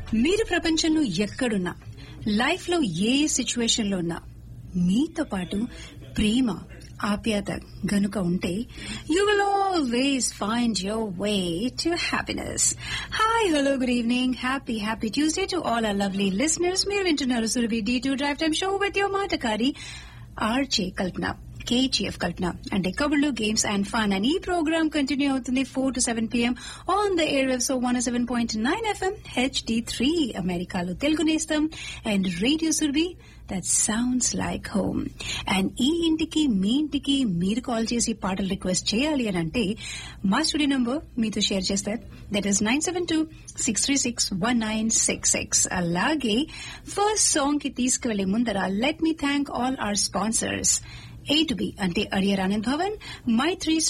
మీరు ప్రపంచంలో ఎక్కడున్నా లైఫ్ లో ఏ సిచ్యువేషన్ లో ఉన్నా మీతో పాటు ప్రేమ ఆప్యాయత గనుక ఉంటే you will always find your way to happiness hi hello good evening happy happy Tuesday to all our lovely listeners మీరు వింటున్నారు Surabhi the two drive time show with your మాటకారి ఆర్జే కల్పన కేజీఎఫ్ కల్పన అంటే కబుర్లు గేమ్స్ అండ్ ఫన్ అండ్ ఈ program continue అవుతుంది four to seven PM on the airwaves one seven point nine FM HD three అమెరికాలో తెలుగు నేస్తాం and radio Surbhi that sounds like home and ఈ ఇంటికి మీ ఇంటికి మీరు కాల్ చేసి పాటలు రిక్వెస్ట్ చేయాలి అని అంటే మా స్టూడియో నంబర్ మీతో షేర్ చేస్తారు that is nine seven two six three six one nine six six అలాగే ఫస్ట్ సాంగ్ కి తీసుకువెళ్లే ముందర let me thank all our sponsors A to B అంటే అడియర్ ఆనంద్ భవన్ మైత్రి